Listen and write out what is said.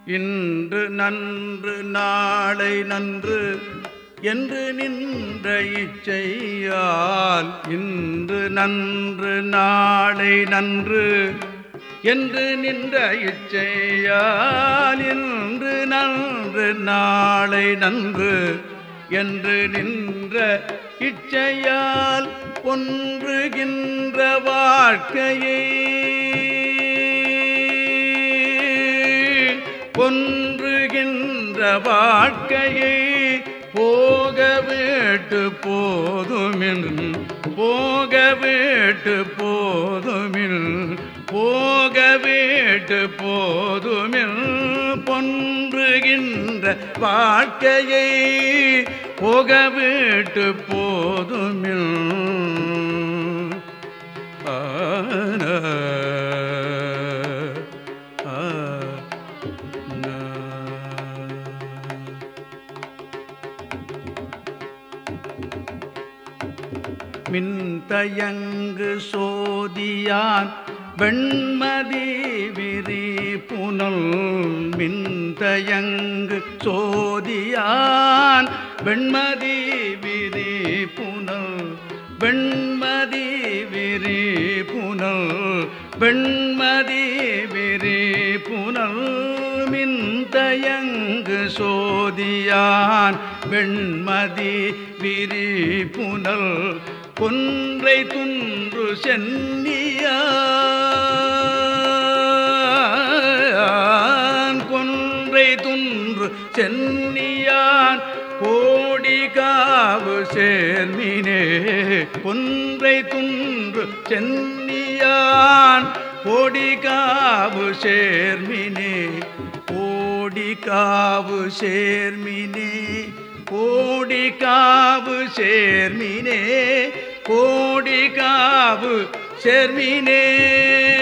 இன்று நன்று நாளை நன்று என்று நின்ற இச்சையால் இன்று நன்று நாளை நன்று என்று நின்ற இச்சையால் இன்று நன்று நாளை நன்று என்று நின்ற இச்சையால் ஒன்றுகின்ற வாழ்க்கையை ஒன்றுகின்ற வாழ்க்கையை போக விட்டு போதுமின் போக விட்டு போதுமின் போக விட்டு போதுமின் பொன்றுகின்ற வாழ்க்கையை போக விட்டு போதுமின் ஆன மின்தயங்கு சோதியான் வெண்மதி விரி புனல் மின்தயங்கு சோதியான் வெண்மதி விரி புனல் வெண்மதி விரி புனல் வெண்மதி விரி புனல் மின்தயங்கு சோதியான் வெண்மதி விரி புனல் கொன்றை துன்று சென்னியான் கொன்றை துன்று சென்னியான் கோடி காவு சேர்மினே கொன்றை துன்று சென்னியான் கோடி காவு சேர்மினே கோடி காவு சேர்மினே கோடி காவு சேர்மினே கோடி காவு சேர்மினே